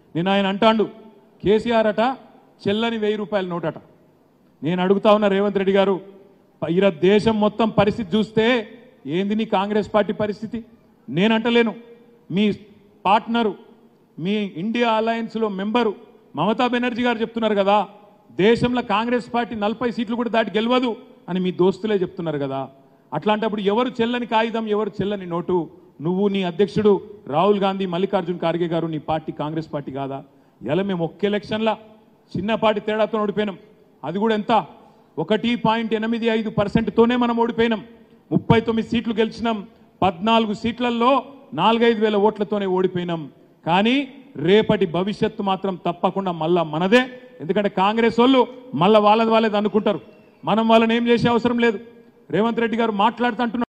నేను ఆయన అంటాండు కేసీఆర్ అట చెల్లని వెయ్యి రూపాయల నోటట నేను అడుగుతా ఉన్నా రేవంత్ రెడ్డి గారు ప- ఈర దేశం మొత్తం పరిస్థితి చూస్తే ఏంది నీ కాంగ్రెస్ పార్టీ పరిస్థితి నేనంటలేను మీ పార్ట్నరు మీ ఇండియా అలయన్స్లో మెంబరు మమతా బెనర్జీ గారు చెప్తున్నారు కదా దేశంలో కాంగ్రెస్ పార్టీ నలభై సీట్లు కూడా దాటి గెలవదు అని మీ దోస్తులే చెప్తున్నారు కదా అట్లాంటప్పుడు ఎవరు చెల్లని కాగితం ఎవరు చెల్లని నోటు నువ్వు నీ అధ్యక్షుడు రాహుల్ గాంధీ మల్లికార్జున్ ఖార్గే గారు నీ పార్టీ కాంగ్రెస్ పార్టీ కాదా ఇలా మేము ఒక్క ఎలక్షన్లా చిన్నపాటి తేడాతో ఓడిపోయినాం అది కూడా ఎంత ఒకటి పాయింట్ ఎనిమిది ఐదు పర్సెంట్తోనే మనం ఓడిపోయినాం ముప్పై తొమ్మిది సీట్లు గెలిచినాం పద్నాలుగు సీట్లలో నాలుగైదు వేల ఓట్లతోనే ఓడిపోయినాం కానీ రేపటి భవిష్యత్తు మాత్రం తప్పకుండా మళ్ళా మనదే ఎందుకంటే కాంగ్రెస్ వాళ్ళు మళ్ళా వాళ్ళది వాళ్ళది అనుకుంటారు మనం వాళ్ళని ఏం చేసే అవసరం లేదు రేవంత్ రెడ్డి గారు మాట్లాడుతుంటున్నారు